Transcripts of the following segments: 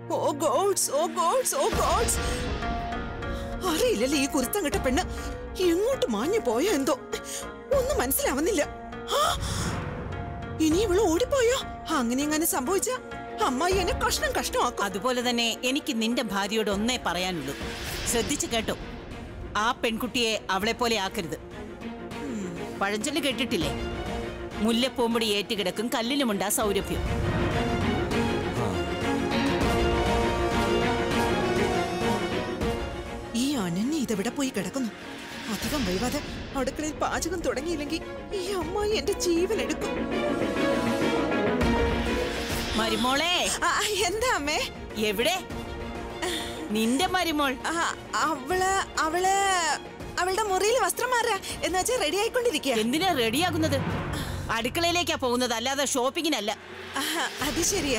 ഓ gods oh gods oh gods അറിയില്ലല്ലേ ഈ കുരുത്തം കെട്ട പെണ്ണ് എങ്ങോട്ട് മാഞ്ഞു പോയോ എന്തോ ഒന്നും മനസ്സിലാവുന്നില്ല ആ, ഇനി ഇവള് ഓടിപ്പോയോ അങ്ങനെ എങ്ങനെ സംഭവിച്ച അമ്മായി എന്നെ കഷ്ണം കഷ്ണമാക്കും അതുപോലെ തന്നെ എനിക്ക് നിന്റെ ഭാര്യയോട് ഒന്നേ പറയാനുള്ളൂ ശ്രദ്ധിച്ചു കേട്ടോ ആ പെൺകുട്ടിയെ അവളെ പോലെ ആക്കരുത് പഴഞ്ചൊല്ല് കേട്ടിട്ടില്ലേ മുല്ലപ്പൂമ്പൊടി ഏറ്റുകിടക്കും കല്ലിലുമുണ്ടാ സൗരഭ്യം ഈ അനന്യ ഇതെവിടെ പോയി കിടക്കുന്നു അധികം വൈകാതെ അടുക്കളയിൽ പാചകം തുടങ്ങിയില്ലെങ്കിൽ ഈ അമ്മായി എന്റെ ജീവൻ എടുക്കും മരുമോളെ ആ, എന്താ അമ്മേ എവിടെ നിന്റെ മരുമോൾ ആ, അവള് അവള് അവളുടെ മുറിയിൽ വസ്ത്രം മാറുക എന്ന് വെച്ചാൽ റെഡി ആയിക്കൊണ്ടിരിക്കുക എന്തിനാ റെഡിയാകുന്നത് അടുക്കളയിലേക്കാ പോകുന്നത് അല്ലാതെ ഷോപ്പിങ്ങിനല്ല അത് ശരിയാ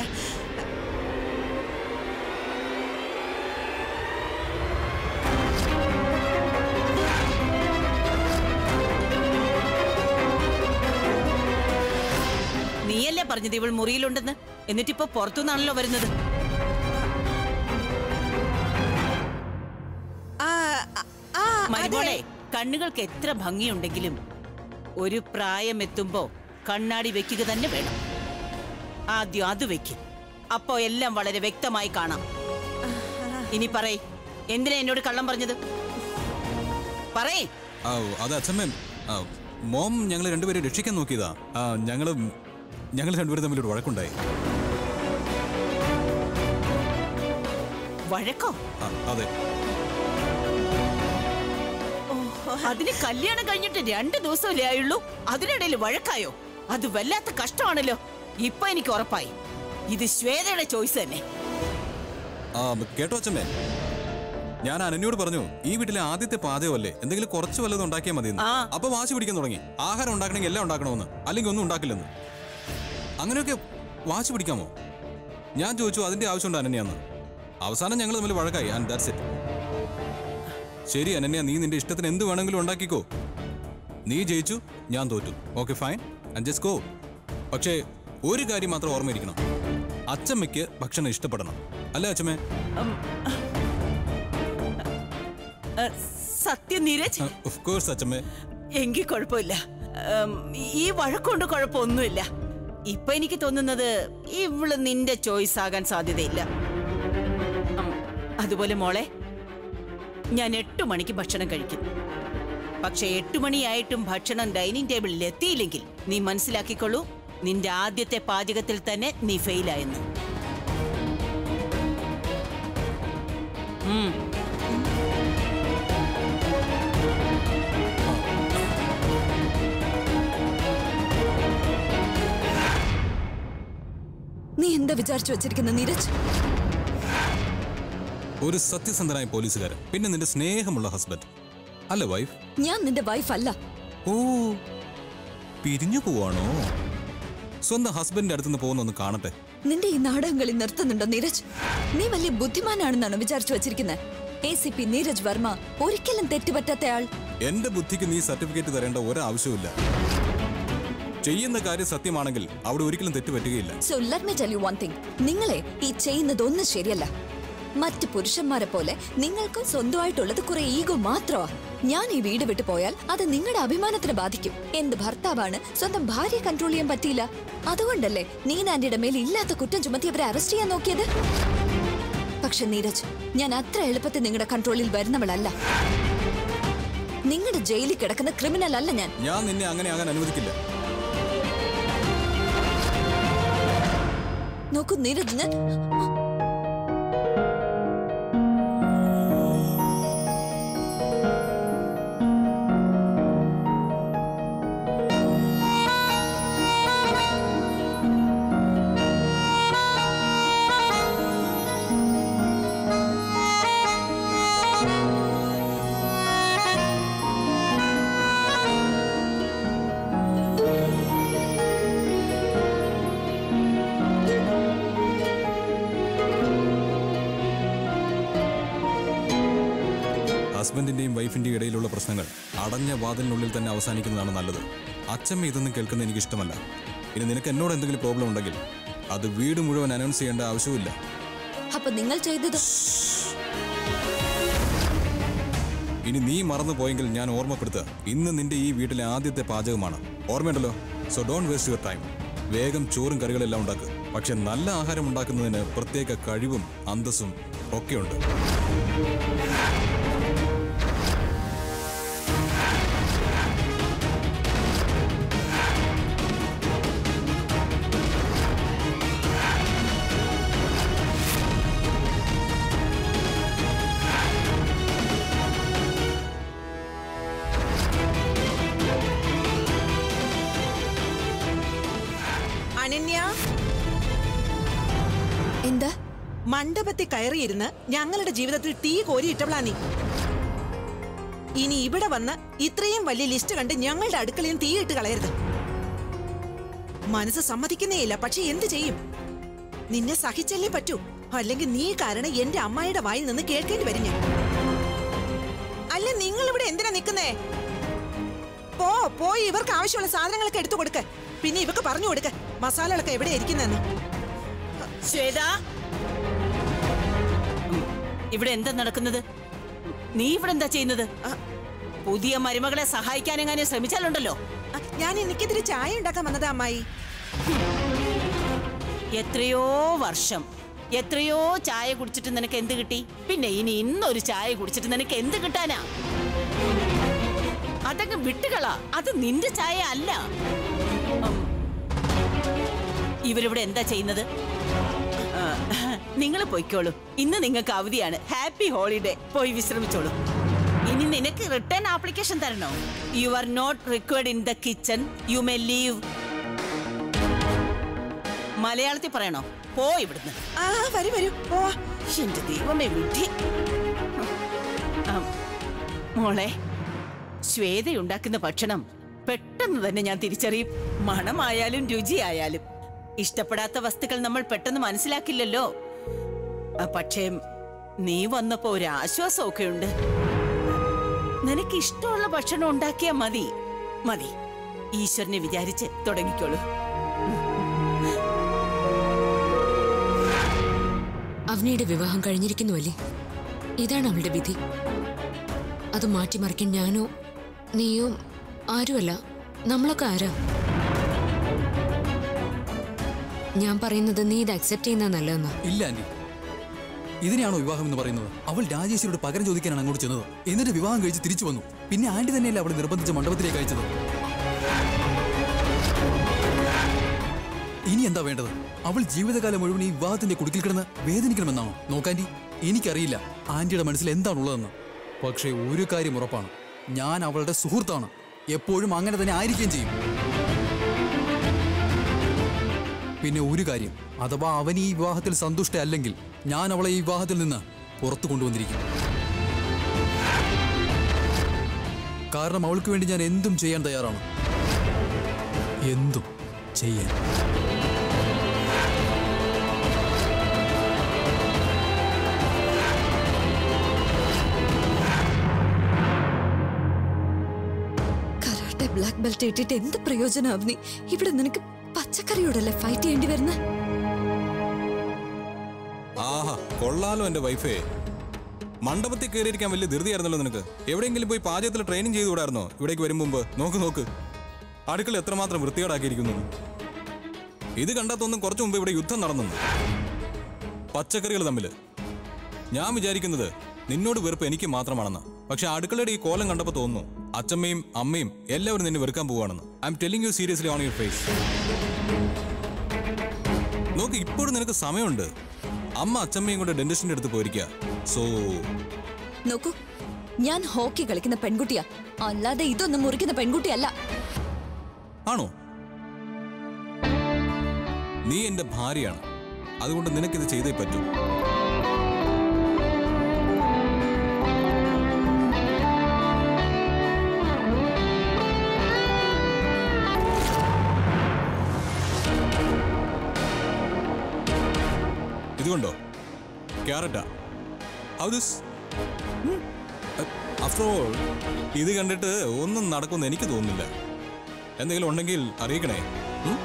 നീയല്ലേ പറഞ്ഞത് ഇവൾ മുറിയിലുണ്ടെന്ന് എന്നിട്ടിപ്പോ പുറത്തുനിന്നാണല്ലോ വരുന്നത് ആ, ആ, ആ, അതെ. മരുമോളെ കണ്ണുകൾക്ക് എത്ര ഭംഗിയുണ്ടെങ്കിലും ഒരു പ്രായം എത്തുമ്പോ കണ്ണാടി വെക്കുക തന്നെ വേണം ആദ്യം അത് വെക്ക് അപ്പോ എല്ലാം വളരെ വ്യക്തമായി കാണാം ഇനി പറയ് എന്തിനാ എന്നോട് കള്ളം പറഞ്ഞത് പറയേ ആ, അത് അച്ഛമ്മ ആ, മോം ഞങ്ങൾ രണ്ടുപേരെ രക്ഷിക്കാൻ നോക്കിയതാ ആ, ഞങ്ങള് ഞങ്ങൾ രണ്ടുപേരും തമ്മിൽ ഒരു വഴക്കുണ്ടായി വഴക്കോ ആ, അതെ അതിന് കല്യാണം കഴിഞ്ഞിട്ട് രണ്ട് ദിവസമല്ലേ ആയുള്ളൂ അതിനിടയിൽ വഴക്കായോ അത് വല്ലാത്ത കഷ്ടമാണല്ലോ ഇപ്പൊ എനിക്ക് ഉറപ്പായി ഇത് ശ്വേതയുടെ ചോയ്സ് തന്നെ ആ കേട്ടോ അച്ഛമ്മേ ഞാൻ അനന്യോട് പറഞ്ഞു ഈ വീട്ടിലെ ആദ്യത്തെ പാചകമല്ലേ എന്തെങ്കിലും കുറച്ച് വല്ലതും ഉണ്ടാക്കിയാൽ മതി ആ. അപ്പൊ വാശി പിടിക്കാൻ തുടങ്ങി ആഹാരം ഉണ്ടാക്കണമെങ്കിൽ എല്ലാം ഉണ്ടാക്കണമെന്ന് അല്ലെങ്കിൽ ഒന്നും ഉണ്ടാക്കില്ലെന്ന് അങ്ങനെയൊക്കെ വാശി പിടിക്കാമോ ഞാൻ ചോദിച്ചു അതിന്റെ ആവശ്യമുണ്ട് അനന്യാന്ന് അവസാനം ഞങ്ങൾ തമ്മിൽ വഴക്കായി ആൻഡ് ദാറ്റ്സ് ഇറ്റ് ശരി അനന്യ നീ നിന്റെ ഇഷ്ടത്തിന് എന്ത് വേണമെങ്കിലും ഉണ്ടാക്കിക്കോ നീ ജയിച്ചു ഞാൻ തോറ്റു okay fine and just go പക്ഷേ ഒരു കാര്യം മാത്രം ഓർമ്മയിരിക്കണം അച്ചമ്മയ്ക്ക് ഭക്ഷണം ഇഷ്ടപ്പെടണം അല്ലേ അച്ചമ്മേ ഏ, സത്യം നീരജ് ഓഫ് കോഴ്സ് അച്ചമ്മേ എങ്കിൽ കുഴപ്പമില്ല ഉം, ഈ വഴക്കൊണ്ട് കുഴപ്പമൊന്നുമില്ല ഇപ്പൊ എനിക്ക് തോന്നുന്നത് ഇവള് നിന്റെ ചോയ്സ് ആകാൻ സാധ്യതയില്ല ഉം, അതുപോലെ മോളെ ഞാൻ എട്ടു മണിക്ക് ഭക്ഷണം കഴിക്കും പക്ഷെ എട്ടു മണിയായിട്ടും ഭക്ഷണം ഡൈനിങ് ടേബിളിൽ എത്തിയില്ലെങ്കിൽ നീ മനസ്സിലാക്കിക്കൊള്ളൂ നിന്റെ ആദ്യത്തെ പാചകത്തിൽ തന്നെ നീ ഫെയിലായെന്ന് ഉം നീ എന്താ വിചാരിച്ചു വെച്ചിരിക്കുന്ന നീരജ് ഒരു സത്യസന്ധനായ പോലീസുകാരൻ പിന്നെ നിന്റെ സ്നേഹമുള്ള ഹസ്ബൻഡ് അല്ല വൈഫ് ഞാൻ നിന്റെ വൈഫ് അല്ല ഓ പിരിഞ്ഞു പോവാണോ സ്വന്തം ഹസ്ബൻഡിന്റെ അടുത്തുനിന്ന് പോകുന്നൊന്ന് കാണട്ടെ നിന്റെ ഈ നാടകങ്ങളി നിർത്തുന്നുണ്ടോ നീരജ് നീ വലിയ ബുദ്ധിമാനാണെന്നാണോ വിചാരിച്ചു വെച്ചിരിക്കുന്നത് A C P Neeraj Varma ഒരിക്കലും തെറ്റുപറ്റാത്തയാൾ എന്റെ ബുദ്ധിക്ക് നീ സർട്ടിഫിക്കറ്റ് തരേണ്ട ഒരാവശ്യവുമില്ല ചെയ്യുന്ന കാര്യം സത്യമാണെങ്കിൽ അവിടെ ഒരിക്കലും തെറ്റ് പറ്റുകയില്ല so let me tell you one thing നിങ്ങളെ ഈ ചെയ്യുന്നതൊന്നും ശരിയല്ല മറ്റ് പുരുഷന്മാരെ പോലെ നിങ്ങൾക്ക് സ്വന്തമായിട്ടുള്ളത് കുറെ ഈഗോ മാത്രമാ ഞാൻ ഈ വീട് വിട്ടു പോയാൽ അത് നിങ്ങളുടെ അഭിമാനത്തിന് ബാധിക്കും എന്ത് ഭർത്താവാണ് സ്വന്തം ഭാര്യയെ കൺട്രോൾ ചെയ്യാൻ പറ്റിയില്ല അതുകൊണ്ടല്ലേ നീൻ ആന്റിയുടെ മേൽ ഇല്ലാത്ത കുറ്റം ചുമത്തി അവരെ അറസ്റ്റ് ചെയ്യാൻ നോക്കിയത് പക്ഷെ നീരജ് ഞാൻ അത്ര എളുപ്പത്തിൽ നിങ്ങളുടെ കൺട്രോളിൽ വരുന്നവളല്ല നിങ്ങളുടെ ജയിലിൽ കിടക്കുന്ന ക്രിമിനൽ അല്ല ഞാൻ ഞാൻ നിന്നെ അങ്ങനെ ആകാൻ അനുവദിക്കില്ല നോക്കൂ നീരജ് ഞാൻ ഹസ്ബൻഡിന്റെയും വൈഫിന്റെയും ഇടയിലുള്ള പ്രശ്നങ്ങൾ അടഞ്ഞ വാതിലിനുള്ളിൽ തന്നെ അവസാനിക്കുന്നതാണ് നല്ലത് അച്ഛമ്മ ഇതൊന്നും കേൾക്കുന്നത് എനിക്ക് ഇഷ്ടമല്ല ഇനി നിനക്ക് എന്നോട് എന്തെങ്കിലും പ്രോബ്ലം ഉണ്ടെങ്കിൽ അത് വീട് മുഴുവൻ അനൗൺസ് ചെയ്യേണ്ട ആവശ്യമില്ല അപ്പൊ നിങ്ങൾ ചെയ്തത് ഇനി നീ മറന്നു പോയെങ്കിൽ ഞാൻ ഓർമ്മപ്പെടുത്തുക ഇന്ന് നിന്റെ ഈ വീട്ടിലെ ആദ്യത്തെ പാചകമാണ് ഓർമ്മയുണ്ടല്ലോ so don't waste your time വേഗം ചോറും കറികളെല്ലാം ഉണ്ടാക്കുക പക്ഷെ നല്ല ആഹാരം ഉണ്ടാക്കുന്നതിന് പ്രത്യേക കഴിവും അന്തസ്സും ഒക്കെയുണ്ട് അനന്യ എന്താ മണ്ഡപത്തിൽ കയറിയിരുന്ന് ഞങ്ങളുടെ ജീവിതത്തിൽ തീ കോരിയിട്ടവളാ നീ ഇനി ഇവിടെ വന്ന് ഇത്രയും വലിയ ലിസ്റ്റ് കണ്ട് ഞങ്ങളുടെ അടുക്കളയും തീയിട്ട് കളയരുത് മനസ്സ് സമ്മതിക്കുന്നേയില്ല പക്ഷെ എന്ത് ചെയ്യും നിന്നെ സഹിച്ചല്ലേ പറ്റൂ അല്ലെങ്കിൽ നീ കാരണം എന്റെ അമ്മായിയുടെ വായിൽ നിന്ന് കേൾക്കേണ്ടി വരും ഞാൻ അല്ല നിങ്ങൾ ഇവിടെ എന്തിനാ നിൽക്കുന്നേ പോ പോയി ഇവർക്ക് ആവശ്യമുള്ള സാധനങ്ങളൊക്കെ എടുത്തു കൊടുക്ക പിന്നെ ഇവർക്ക് പറഞ്ഞു കൊടുക്ക മസാലകളൊക്കെ എവിടെ ഇരിക്കുന്നെന്ന് ശ്വേത ഉം, ഇവിടെ എന്താ നടക്കുന്നത് നീ ഇവിടെ എന്താ ചെയ്യുന്നത് പുതിയ മരുമകളെ സഹായിക്കാനെങ്ങാനും ശ്രമിച്ചാലുണ്ടല്ലോ ആ, ഞാൻ എനിക്കെതിരെ ചായ ഉണ്ടാക്കാൻ വന്നതാ അമ്മായി എത്രയോ വർഷം എത്രയോ ചായ കുടിച്ചിട്ട് നിനക്ക് എന്ത് കിട്ടി പിന്നെ ഇനി ഇന്നൊരു ചായ കുടിച്ചിട്ട് നിനക്ക് എന്ത് കിട്ടാനാ അതങ്ങ് വിട്ടുകളാ അത് നിന്റെ ചായ അല്ല ഉം. ഇവരിവിടെ എന്താ ചെയ്യുന്നത് നിങ്ങൾ പൊയ്ക്കോളൂ ഇന്ന് നിങ്ങൾക്ക് അവധിയാണ് ഹാപ്പി ഹോളിഡേ പോയി വിശ്രമിച്ചോളൂ ഇനി നിനക്ക് റിട്ടേൺ ആപ്ലിക്കേഷൻ തരണോ you are not required in the kitchen you may leave മലയാളത്തിൽ പറയണോ പോ ഇവിടുന്ന് ആ വരൂ വരൂ ഓ എന്റെ ദൈവമേ വിധി ആ, മോളെ ശ്വേതയുണ്ടാക്കുന്ന ഭക്ഷണം പെട്ടെന്ന് തന്നെ ഞാൻ തിരിച്ചറിയും മണമായാലും രുചിയായാലും ഇഷ്ടപ്പെടാത്ത വസ്തുക്കൾ നമ്മൾ പെട്ടെന്ന് മനസ്സിലാക്കില്ലല്ലോ ആ, പക്ഷേ നീ വന്നപ്പോ ഒരു ആശ്വാസമൊക്കെ ഉണ്ട് നിനക്ക് ഇഷ്ടമുള്ള ഭക്ഷണം ഉണ്ടാക്കിയാ മതി മതി ഈശ്വരനെ വിചാരിച്ച് തുടങ്ങിക്കോളൂ അവനിയുടെ വിവാഹം കഴിഞ്ഞിരിക്കുന്നുവല്ലേ ഇതാണ് അവളുടെ വിധി അത് മാറ്റിമറിക്കാൻ ഞാനോ നീയോ ആരുമല്ല നമ്മളൊക്കെ ആരാ ഞാൻ പറയുന്നത് നീ ഇത് അക്സെപ്റ്റ് ചെയ്യുന്ന നല്ലതെന്നാ ഇല്ല ആന്റി ഇതിനെയാണോ വിവാഹം എന്ന് പറയുന്നത് അവൾ രാജേശ്വരിയോട് പകരം ചോദിക്കാനാണ് അങ്ങോട്ട് ചെന്നത് എന്നിട്ട് വിവാഹം കഴിച്ച് തിരിച്ചു വന്നു പിന്നെ ആന്റി തന്നെയല്ലേ അവളെ നിർബന്ധിച്ച മണ്ഡപത്തിലേക്ക് അയച്ചത് ഇനി എന്താ വേണ്ടത് അവൾ ജീവിതകാലം മുഴുവൻ ഈ വിവാഹത്തിന്റെ കുടുക്കിൽ കിടന്ന് വേദനിക്കണമെന്നാണോ നോക്കാൻറ്റി എനിക്കറിയില്ല ആന്റിയുടെ മനസ്സിൽ എന്താണുള്ളതെന്ന് പക്ഷേ ഒരു കാര്യം ഉറപ്പാണ് ഞാൻ അവളുടെ സുഹൃത്താണ് എപ്പോഴും അങ്ങനെ തന്നെ ആയിരിക്കുകയും ചെയ്യും പിന്നെ ഒരു കാര്യം അഥവാ അവൻ ഈ വിവാഹത്തിൽ സന്തുഷ്ട അല്ലെങ്കിൽ ഞാൻ അവളെ ഈ വിവാഹത്തിൽ നിന്ന് പുറത്തു കൊണ്ടുവന്നിരിക്കും കാരണം അവൾക്ക് വേണ്ടി ഞാൻ എന്തും ചെയ്യാൻ തയ്യാറാണ് എന്തും ചെയ്യാൻ കരാട്ടെ ബ്ലാക്ക് ബെൽറ്റ് ഇട്ടിട്ട് എന്ത് പ്രയോജനം അവനി ഇവിടെ നിനക്ക് പച്ചക്കറിയോടല്ലേ ഫൈറ്റ് ചെയ്യേണ്ടി വരുന്നത് ആഹാ കൊള്ളാലോ എന്റെ വൈഫേ മണ്ഡപത്തിൽ കയറിയിരിക്കാൻ വലിയ ധൃതിയായിരുന്നല്ലോ നിനക്ക് എവിടെയെങ്കിലും പോയി പാചകത്തിൽ ട്രെയിനിങ് ചെയ്തു കൂടായിരുന്നോ ഇവിടേക്ക് വരും മുമ്പ് നോക്ക് നോക്ക് അടുക്കള എത്രമാത്രം വൃത്തികേടാക്കിയിരിക്കുന്നു ഇത് കണ്ടാത്തൊന്നും കുറച്ചു മുമ്പ് ഇവിടെ യുദ്ധം നടന്നു പച്ചക്കറികൾ തമ്മിൽ ഞാൻ വിചാരിക്കുന്നത് നിന്നോട് വെറുപ്പ് എനിക്ക് മാത്രമാണെന്ന് പക്ഷെ അടുക്കളയുടെ ഈ കോലം കണ്ടപ്പോൾ തോന്നുന്നു അച്ഛമ്മയും അമ്മയും എല്ലാവരും നിന്നെ വെറുക്കാൻ പോവാണെന്ന് I'm telling you seriously on your face നോക്ക് ഇപ്പോഴും നിനക്ക് സമയമുണ്ട് അമ്മ അച്ഛമ്മയും കൂടെ ഡെന്റിസ്റ്റിന്റെ അടുത്ത് പോയിരിക്കുക സോ നോക്കൂ ഞാൻ ഹോക്കി കളിക്കുന്ന പെൺകുട്ടിയാ അല്ലാതെ ഇതൊന്നും മുറിക്കുന്ന പെൺകുട്ടിയല്ല ആണോ നീ എന്റെ ഭാര്യയാണ് അതുകൊണ്ട് നിനക്കിത് ചെയ്തേ പറ്റൂ ഇതുകൊണ്ടോ ക്യാരറ്റാ ഹൗ ദിസ് ആഫ്റ്റർ ഓൾ ഇത് കണ്ടിട്ട് ഒന്നും നടക്കുമെന്ന് എനിക്ക് തോന്നുന്നില്ല എന്തെങ്കിലും ഉണ്ടെങ്കിൽ അറിയിക്കണേ ഉം?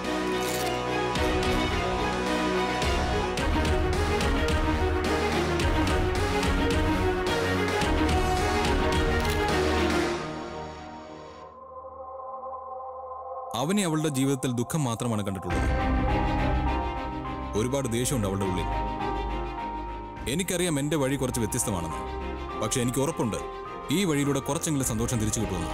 അവനെ അവളുടെ ജീവിതത്തിൽ ദുഃഖം മാത്രമാണ് കണ്ടിട്ടുള്ളത് ഒരുപാട് ദേഷ്യമുണ്ട് അവളുടെ ഉള്ളിൽ എനിക്കറിയാം എന്റെ വഴി കുറച്ച് വ്യത്യസ്തമാണെന്ന് പക്ഷെ എനിക്ക് ഉറപ്പുണ്ട് ഈ വഴിയിലൂടെ കുറച്ചെങ്കിലും സന്തോഷം തിരിച്ചു കിട്ടുമെന്ന്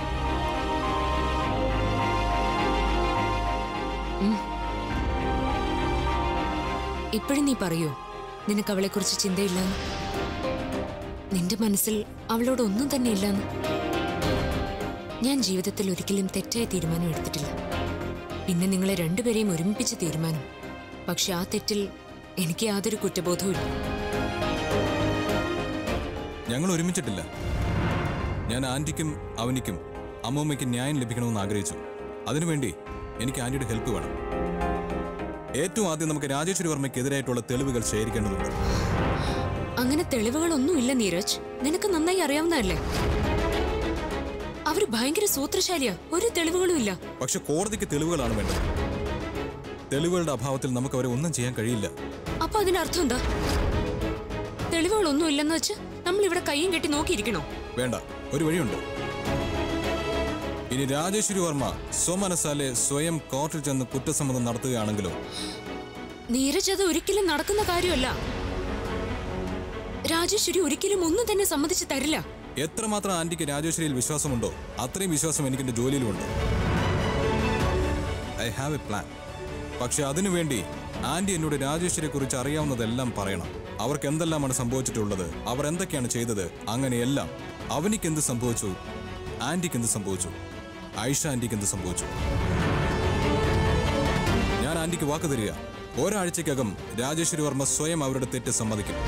ഇപ്പോഴും നീ പറയോ നിനക്ക് അവളെക്കുറിച്ച് ചിന്തയില്ലെന്ന് നിന്റെ മനസ്സിൽ അവളോട് ഒന്നും തന്നെ ഇല്ലെന്ന് ഞാൻ ജീവിതത്തിൽ ഒരിക്കലും തെറ്റായ തീരുമാനം എടുത്തിട്ടില്ല പിന്നെ നിങ്ങളെ രണ്ടുപേരെയും ഒരുമിപ്പിച്ച തീരുമാനം പക്ഷെ ആ തെറ്റിൽ എനിക്ക് യാതൊരു കുറ്റബോധവും ഇല്ല ഞങ്ങൾ ഒരുമിച്ചിട്ടില്ല ഞാൻ ആന്റിക്കും അവനിക്കും അമ്മൂമ്മയ്ക്കും ന്യായം ലഭിക്കണമെന്ന് ആഗ്രഹിച്ചു അതിനുവേണ്ടി എനിക്ക് ആന്റിയുടെ ഹെൽപ്പ് വേണം ഏറ്റവും ആദ്യം നമുക്ക് രാജേശ്വരി വർമ്മയ്ക്കെതിരായിട്ടുള്ള തെളിവുകൾ ശേഖരിക്കേണ്ടതുണ്ട് അങ്ങനെ തെളിവുകളൊന്നുമില്ല നീരജ് നിനക്ക് നന്നായി അറിയാവുന്നതല്ലേ അവര് ഭയങ്കര സൂത്രശാലിയാ ഒരു തെളിവുകളും ഇല്ല പക്ഷെ കോടതിക്ക് തെളിവുകളാണ് വേണ്ടത് തെളിവുകളുടെ അഭാവത്തിൽ നമുക്ക് അവരെ ഒന്നും ചെയ്യാൻ കഴിയില്ല അപ്പൊ അതിനർത്ഥം എന്താ തെളിവുകളൊന്നും ഇല്ലെന്ന് വെച്ച് നമ്മൾ ഇവിടെ കയ്യും കെട്ടി നോക്കിയിരിക്കണോ വേണ്ട ഒരു വഴിയുണ്ട് ഇനി രാജേശ്വരി വർമ്മ സ്വമനസാലെ സ്വയം കോർട്ടിൽ ചെന്ന് കുറ്റസമ്മതം നടത്തുകയാണെങ്കിലോ നീരജ് അത് ഒരിക്കലും നടക്കുന്ന കാര്യമല്ല രാജേശ്വരി ഒരിക്കലും ഒന്നും തന്നെ സമ്മതിച്ച് തരില്ല എത്രമാത്രം ആന്റിക്ക് രാജേശ്വരിയിൽ വിശ്വാസമുണ്ടോ അത്രയും വിശ്വാസം എനിക്ക് എന്റെ ജോലിയിലുമുണ്ട് ഐ ഹാവ് എ പ്ലാൻ പക്ഷെ അതിനുവേണ്ടി ആന്റി എന്നോട് രാജേശ്വരിയെ കുറിച്ച് അറിയാവുന്നതെല്ലാം പറയണം അവർക്ക് എന്തെല്ലാമാണ് സംഭവിച്ചിട്ടുള്ളത് അവർ എന്തൊക്കെയാണ് ചെയ്തത് അങ്ങനെയെല്ലാം അവനിക്ക് എന്ത് സംഭവിച്ചു ആന്റിക്ക് എന്ത് സംഭവിച്ചു ഐഷ ആന്റിക്ക് എന്ത് സംഭവിച്ചു ഞാൻ ആന്റിക്ക് വാക്ക് തരിക ഒരാഴ്ചക്കകം രാജേശ്വരി വർമ്മ സ്വയം അവരുടെ തെറ്റ് സമ്മതിക്കും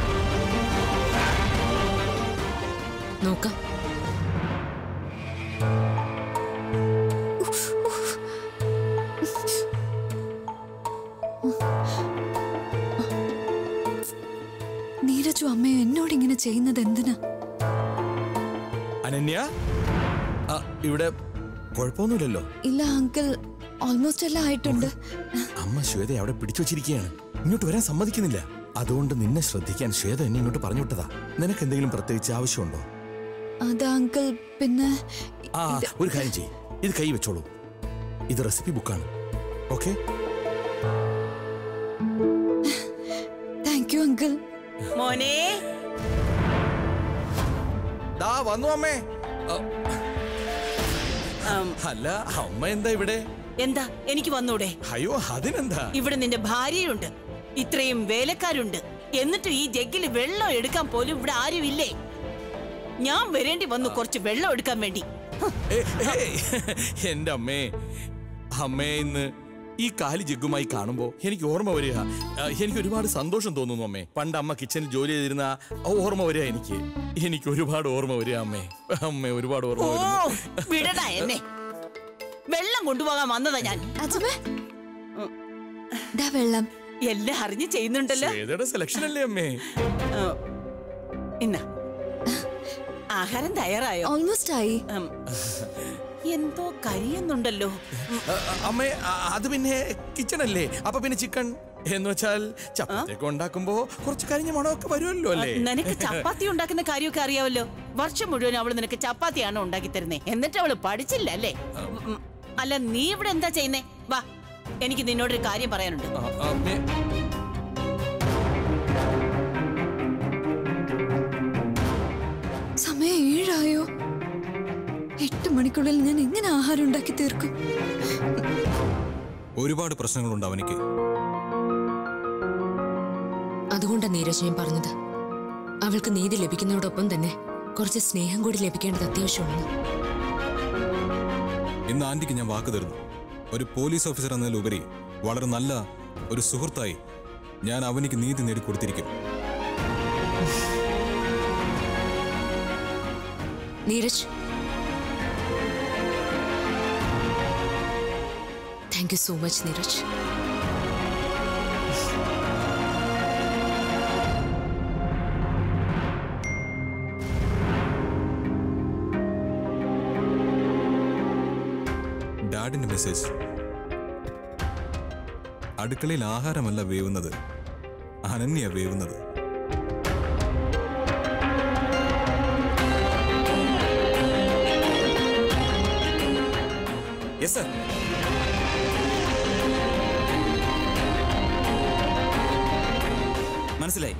നോക്കാം നീരജു അമ്മയോ എന്നോട് ഇങ്ങനെ ചെയ്യുന്നത് എന്തിനാ അനന്യ ആ, ഇവിടെ കുഴപ്പമൊന്നുമില്ലല്ലോ ഇല്ല അങ്കിൾ ഓൾമോസ്റ്റ് എല്ലാം ആയിട്ടുണ്ട് അമ്മ ശ്വേത അവിടെ പിടിച്ചു വച്ചിരിക്കുകയാണ് ഇങ്ങോട്ട് വരാൻ സമ്മതിക്കുന്നില്ല അതുകൊണ്ട് നിന്നെ ശ്രദ്ധിക്കാൻ ശ്വേത എന്നെ ഇങ്ങോട്ട് പറഞ്ഞു വിട്ടതാ നിനക്ക് എന്തെങ്കിലും പ്രത്യേകിച്ച് ആവശ്യമുണ്ടോ അതാ അങ്കിൾ പിന്നെ ആ ഒരു കാര്യം ചെയ്യ് ഇത് കൈ വെച്ചോളൂ ഇത് റെസിപ്പി ബുക്കാണ് ഓക്കെ താങ്ക് യു അങ്കിൾ മോനെ ദാ വന്നു അമ്മേ ആ, ആം, അല്ല അമ്മ എന്താ ഇവിടെ എന്താ എനിക്ക് വന്നൂടെ അയ്യോ അതിനെന്താ ഇവിടെ നിന്റെ ഭാര്യയുണ്ട് ഇത്രയും വേലക്കാരുണ്ട് എന്നിട്ട് ഈ ജഗ്ഗിൽ വെള്ളം എടുക്കാൻ പോലും ഇവിടെ ആരുമില്ലേ ഞാൻ വരേണ്ടി വന്നു കുറച്ച് വെള്ളം എടുക്കാൻ വേണ്ടി ഹ്, ഏ, ഏയ്, എന്റെ അമ്മേ അമ്മേ ഇന്ന് ഈ കാലി ജഗ്ഗുമായി കാണുമ്പോ എനിക്ക് ഓർമ്മ വരിക ആ, എനിക്ക് ഒരുപാട് സന്തോഷം തോന്നുന്നു അമ്മേ പണ്ട് അമ്മ കിച്ചണിൽ ജോലി ചെയ്തിരുന്ന ആ ഓർമ്മ വരിക എനിക്ക് എനിക്ക് ഒരുപാട് ഓർമ്മ വരിക അമ്മേ അമ്മേ ഒരുപാട് ഓർമ്മ ഓ വരുന്നു വിടടാ എന്നെ വെള്ളം കൊണ്ടുപോകാൻ വന്നതാ ഞാൻ അച്ഛമ്മേ ദാ വെള്ളം എല്ലാം അറിഞ്ഞ് ചെയ്യുന്നുണ്ടല്ലോ ശ്വേതയുടെ സെലക്ഷൻ അല്ലേ അമ്മേ ആ, ഇന്ന ആഹാരം തയ്യാറായോ ഓൾമോസ്റ്റ് ആയി ഉം, എന്തോ കരിയുന്നുണ്ടല്ലോ ഉം, ആ, ആ, അമ്മേ ആ, അത് പിന്നെ കിച്ചൺ അല്ലേ അപ്പൊ പിന്നെ ചിക്കൻ എന്ന് വെച്ചാൽ ചപ്പാത്തിയൊക്കെ ഉണ്ടാക്കുമ്പോ കുറച്ച് കരിഞ്ഞ മണമൊക്കെ വരുമല്ലോ അല്ലേ നിനക്ക് ചപ്പാത്തി ഉണ്ടാക്കുന്ന കാര്യമൊക്കെ അറിയാവല്ലോ വർഷം മുഴുവൻ അവള് നിനക്ക് ചപ്പാത്തിയാണോ ഉണ്ടാക്കി തരുന്നേ എന്നിട്ട് അവള് പഠിച്ചില്ല അല്ലേ ഉം, അല്ല നീ ഇവിടെ എന്താ ചെയ്യുന്നേ വാ എനിക്ക് നിന്നോടൊരു കാര്യം പറയാനുണ്ട് ആ, അമ്മേ സമയം ഏഴായോ എട്ട് മണിക്കുള്ളിൽ ഞാൻ എങ്ങനെ ആഹാരം ഉണ്ടാക്കി തീർക്കും ഒരുപാട് പ്രശ്നങ്ങളുണ്ട് അവനിക്ക് അതുകൊണ്ടാണ് നീരജ് ഞാൻ പറഞ്ഞത് അവൾക്ക് നീതി ലഭിക്കുന്നതോടൊപ്പം തന്നെ കുറച്ച് സ്നേഹം കൂടി ലഭിക്കേണ്ടത് അത്യാവശ്യമാണ് ഇന്ന് ആന്റിക്ക് ഞാൻ വാക്ക് തരുന്നു ഒരു പോലീസ് ഓഫീസർ എന്നതിലുപരി വളരെ നല്ല ഒരു സുഹൃത്തായി ഞാൻ അവനിക്ക് നീതി നേടിക്കൊടുത്തിരിക്കും Neeraj thank you so much Neeraj ഡാഡിന്റെ മെസ്സേജ് അടുക്കളയിൽ ആഹാരമല്ല വേവുന്നത് അനന്യ വേവുന്നത് യെസ് സർ മനസ്സിലായി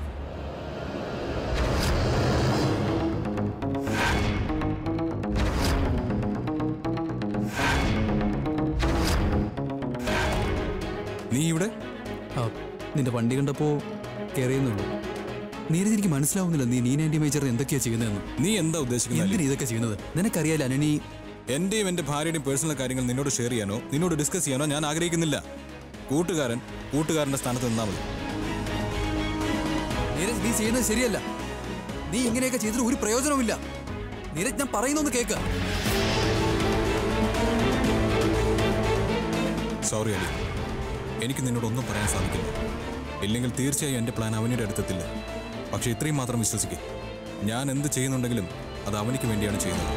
നീ ഇവിടെ ആ, നിന്റെ വണ്ടി കണ്ടപ്പോ കയറിയെന്നുള്ളൂ നീരജ് എനിക്ക് മനസ്സിലാവുന്നില്ല നീ നീന ആന്റി മേജർ എന്തൊക്കെയാ ചെയ്യുന്നതെന്ന് നീ എന്താ ഉദ്ദേശിക്കുന്നത് എന്തിനാ ഇതൊക്കെ ചെയ്യുന്നത് നിനക്കറിയാലോ അനനി എന്റെയും എന്റെ ഭാര്യയുടെയും പേഴ്സണൽ കാര്യങ്ങൾ നിന്നോട് ഷെയർ ചെയ്യാനോ നിന്നോട് ഡിസ്കസ് ചെയ്യാനോ ഞാൻ ആഗ്രഹിക്കുന്നില്ല കൂട്ടുകാരൻ കൂട്ടുകാരന്റെ സ്ഥാനത്ത് നിന്നാ മതി നീരജ് നീ ചെയ്യുന്നത് ശരിയല്ല നീ ഇങ്ങനെയൊക്കെ ചെയ്തിട്ട് ഒരു പ്രയോജനവുമില്ല നീരജ് ഞാൻ പറയുന്നൊന്ന് കേൾക്ക സോറി അലി എനിക്ക് നിന്നോട് ഒന്നും പറയാൻ സാധിക്കില്ല ഇല്ലെങ്കിൽ തീർച്ചയായും എന്റെ പ്ലാൻ അവനിയുടെ അടുത്തെത്തില്ല പക്ഷെ ഇത്രയും മാത്രം വിശ്വസിക്കേ ഞാൻ എന്ത് ചെയ്യുന്നുണ്ടെങ്കിലും അത് അവനിക്ക് വേണ്ടിയാണ് ചെയ്യുന്നത്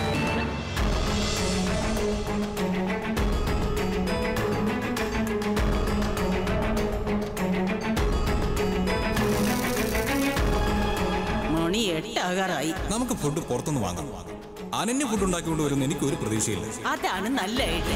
മണി എട്ടാകാറായി നമുക്ക് ഫുഡ് പുറത്തുനിന്ന് വാങ്ങാം അനന്യ ഫുഡ് ഉണ്ടാക്കിക്കൊണ്ട് വരുന്ന എനിക്ക് ഒരു പ്രതീക്ഷയില്ല അതാണ് നല്ല ഐഡിയ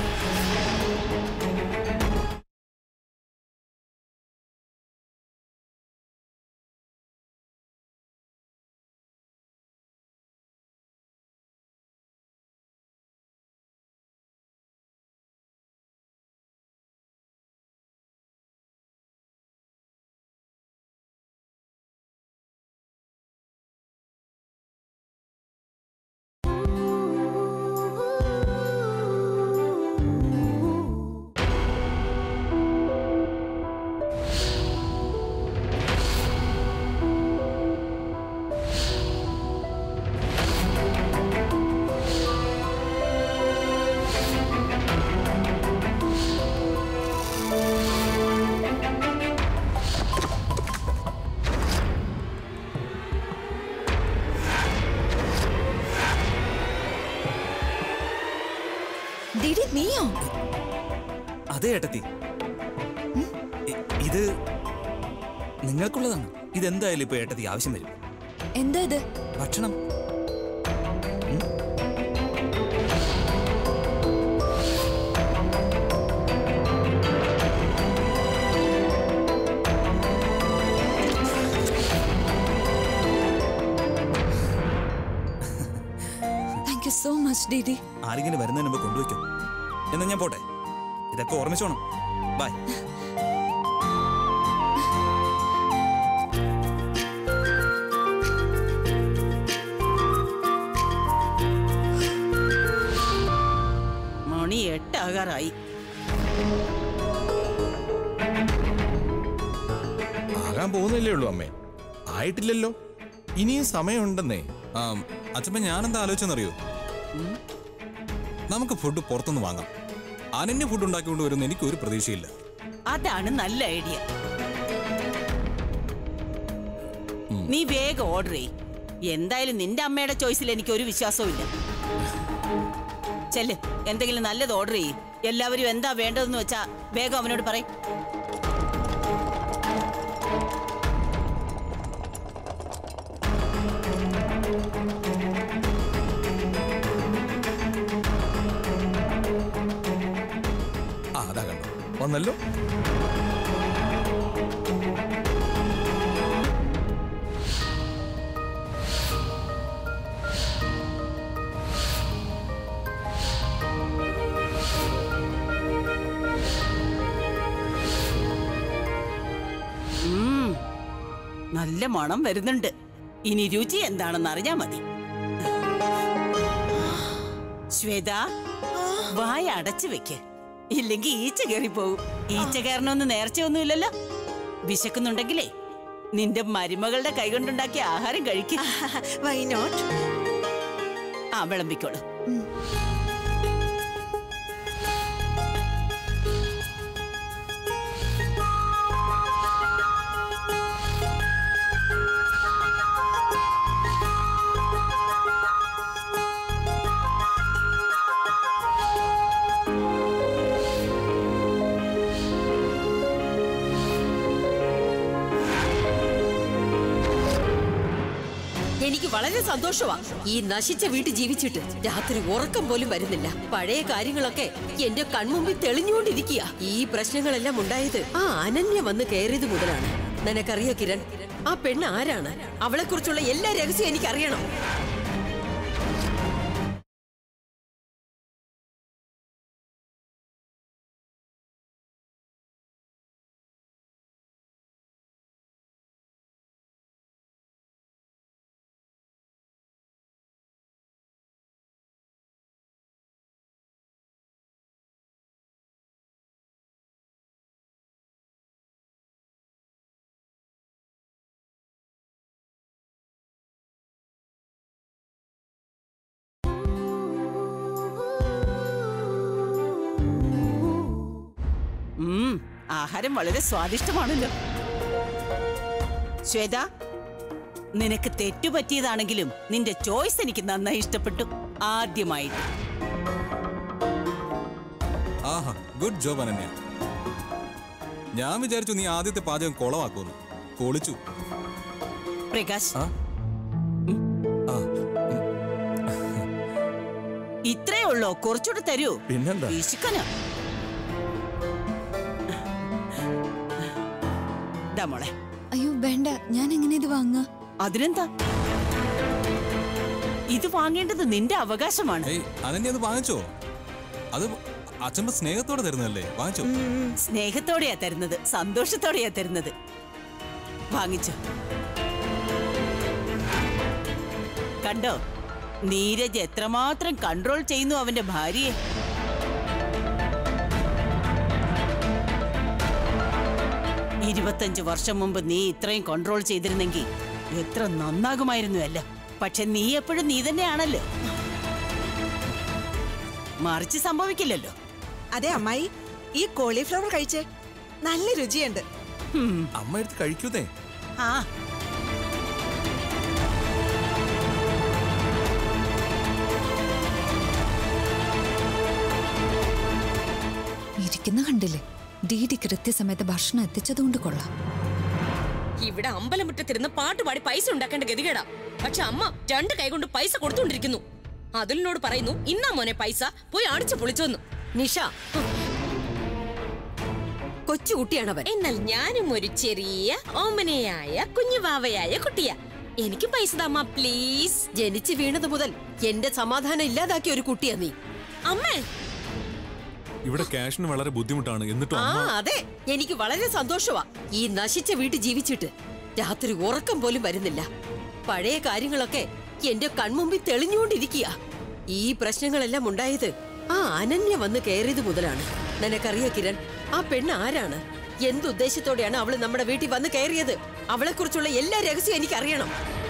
ഡിഡി നീയോ അതെ ഏട്ടത്തി ഇ- ഇത് നിങ്ങൾക്കുള്ളതാണ് ഇതെന്തായാലും ഇപ്പൊ ഏട്ടത്തി ആവശ്യം വരും എന്താ ഇത് ഭക്ഷണം താങ്ക് യു സോ മച്ച് ഡിഡി ആരെങ്കിലും വരുന്നതിന് മുമ്പ് കൊണ്ടുവയ്ക്കും എന്നാ ഞാൻ പോട്ടെ ഇതൊക്കെ ഓർമ്മിച്ചോണം ബൈ മണി എട്ടാകാറായി ആകാൻ പോകുന്നില്ലേ ഉള്ളൂ അമ്മേ ആയിട്ടില്ലല്ലോ ഇനിയും സമയമുണ്ടെന്നേ ആ അച്ഛമ്മ ഞാനെന്താ ആലോചിച്ചെന്നറിയോ നമുക്ക് ഫുഡ് പുറത്തുനിന്ന് വാങ്ങാം അനന്യ ഫുഡ് ഉണ്ടാക്കിക്കൊണ്ട് വരുന്ന എനിക്ക് ഒരു പ്രതീക്ഷയില്ല അതാണ് നല്ല ഐഡിയ നീ വേഗം ഓർഡർ ചെയ് എന്തായാലും നിന്റെ അമ്മയുടെ ചോയ്സിൽ എനിക്ക് ഒരു വിശ്വാസവും ഇല്ല ചെല്ല് എന്തെങ്കിലും നല്ലത് ഓർഡർ ചെയ്യ് എല്ലാവരും എന്താ വേണ്ടതെന്ന് വെച്ചാ വേഗം അവനോട് പറയും ആ അതാ കണ്ടോ വന്നല്ലോ ഉം, നല്ല മണം വരുന്നുണ്ട് ഇനി രുചി എന്താണെന്ന് അറിഞ്ഞാ മതി ശ്വേത വായ അടച്ചു വെക്ക് ഇല്ലെങ്കിൽ ഈച്ച കയറി പോകും ഈച്ച കയറണമെന്ന് നേർച്ചയൊന്നുമില്ലല്ലോ വിശക്കുന്നുണ്ടെങ്കിലേ നിന്റെ മരുമകളുടെ കൈകൊണ്ടുണ്ടാക്കിയ ആഹാരം കഴിക്കും വൈ നോട്ട് ആ വിളമ്പിക്കോളൂ എനിക്ക് വളരെ സന്തോഷമാ ഈ നശിച്ച വീട്ടിൽ ജീവിച്ചിട്ട് രാത്രി ഉറക്കം പോലും വരുന്നില്ല പഴയ കാര്യങ്ങളൊക്കെ എന്റെ കൺമുമ്പിൽ തെളിഞ്ഞുകൊണ്ടിരിക്കുക ഈ പ്രശ്നങ്ങളെല്ലാം ഉണ്ടായത് ആ അനന്യ വന്ന് കയറിയത് മുതലാണ് നിനക്കറിയോ കിരൺ ആ പെണ്ണ് ആരാണ് അവളെ കുറിച്ചുള്ള എല്ലാ രഹസ്യവും എനിക്ക് അറിയണം ഉം, ആഹാരം വളരെ സ്വാദിഷ്ടമാണല്ലോ ശ്വേത നിനക്ക് തെറ്റുപറ്റിയതാണെങ്കിലും നിന്റെ ചോയ്സ് എനിക്ക് നന്നായി ഇഷ്ടപ്പെട്ടു ആദ്യമായിട്ട് ആഹാ ഗുഡ് ജോബ് അനന്യ ഞാൻ വിചാരിച്ചു നീ ആദ്യത്തെ പാചകം കുളമാക്കുമെന്ന് പൊളിച്ചു പ്രകാശ് ആ? ആ, ഇത്രേ ഉള്ളോ കുറച്ചുകൂടെ തരൂ പിന്നെന്താ വിശുക്കന ദാ മോളെ അയ്യോ വേണ്ട ഞാൻ എങ്ങനെ ഇത് വാങ്ങുക അതിനെന്താ ഇത് വാങ്ങേണ്ടത് നിന്റെ അവകാശമാണ് ഏയ് അനന്യ അത് വാങ്ങിച്ചോ അത് അച്ഛമ്മ സ്നേഹത്തോടെ തരുന്നതല്ലേ വാങ്ങിച്ചോ സ്നേഹത്തോടെയാ തരുന്നത് സന്തോഷത്തോടെയാ തരുന്നത് വാങ്ങിച്ചു കണ്ടോ നീരജ് എത്രമാത്രം കൺട്രോൾ ചെയ്യുന്നു അവന്റെ ഭാര്യയെ ഇരുപത്തഞ്ച് വർഷം മുമ്പ് നീ ഇത്രയും കൺട്രോൾ ചെയ്തിരുന്നെങ്കിൽ എത്ര നന്നാകുമായിരുന്നു അല്ല പക്ഷെ നീ എപ്പോഴും നീ തന്നെയാണല്ലോ മറിച്ച് സംഭവിക്കില്ലല്ലോ അതെ അമ്മായി ഈ കോളിഫ്ലവർ കഴിച്ചേ നല്ല രുചിയുണ്ട് ഹും. അമ്മ എടുത്ത് കഴിക്കൂന്നേ ആ ഇരിക്കുന്ന കണ്ടില്ലേ ഡീഡി കൃത്യസമയത്ത് ഭക്ഷണം എത്തിച്ചതുകൊണ്ട് കൊള്ളാം ഇവിടെ അമ്പലമുറ്റത്തിരുന്ന് പാട്ടുപാടി പൈസ ഉണ്ടാക്കേണ്ട ഗതികേടാ പക്ഷെ അമ്മ രണ്ട് കൈകൊണ്ട് പൈസ കൊടുത്തുകൊണ്ടിരിക്കുന്നു അതിലിനോട് പറയുന്നു ഇന്നാ മോനെ പൈസ പോയി അടിച്ചു പൊളിച്ചോന്നു നിഷ കൊച്ചു കുട്ടിയാണവൻ എന്നാൽ ഞാനും ഒരു ചെറിയ ഓമനയായ കുഞ്ഞുവാവയായ കുട്ടിയാ എനിക്ക് പൈസ തമ്മ പ്ലീസ് ജനിച്ചു വീണത് മുതൽ എന്റെ സമാധാനം ഇല്ലാതാക്കിയ ഒരു കുട്ടിയാ നീ അമ്മേ ഇവിടെ ക്യാഷിന് വളരെ ബുദ്ധിമുട്ടാണ് എന്നിട്ടും ആ അമ്മ അതെ എനിക്ക് വളരെ സന്തോഷമാ ഈ നശിച്ച വീട്ടിൽ ജീവിച്ചിട്ട് രാത്രി ഉറക്കം പോലും വരുന്നില്ല പഴയ കാര്യങ്ങളൊക്കെ എന്റെ കൺമുമ്പിൽ തെളിഞ്ഞുകൊണ്ടിരിക്കുക ഈ പ്രശ്നങ്ങളെല്ലാം ഉണ്ടായത് ആ അനന്യ വന്ന് കയറിയത് മുതലാണ് നിനക്കറിയോ കിരൺ ആ പെണ്ണ് ആരാണ് എന്തുദ്ദേശത്തോടെയാണ് അവള് നമ്മുടെ വീട്ടിൽ വന്ന് കയറിയത് അവളെ കുറിച്ചുള്ള എല്ലാ രഹസ്യവും എനിക്ക് അറിയണം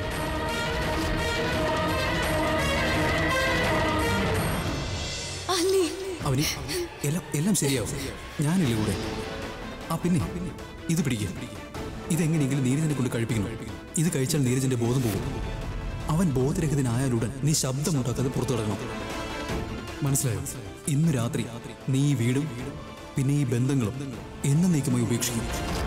അല്ലേ അവനി എല്ലാം എല്ലാം ശരിയാവും ഞാനില്ലേ കൂടെ ആ പിന്നെ ഇത് പിടിക്കുക ഇതെങ്ങനെയെങ്കിലും നീരജനെ കൊണ്ട് കഴിപ്പിക്കണം ഇത് കഴിച്ചാൽ നീരജന്റെ ബോധം പോകും അവൻ ബോധരഹിതനായാലുടൻ നീ ശബ്ദമുണ്ടാക്കാതെ പുറത്തു കിടക്കണം മനസ്സിലായോ ഇന്ന് രാത്രി നീ ഈ വീടും പിന്നെ ഈ ബന്ധങ്ങളും എന്നേക്കുമായി ഉപേക്ഷിക്കും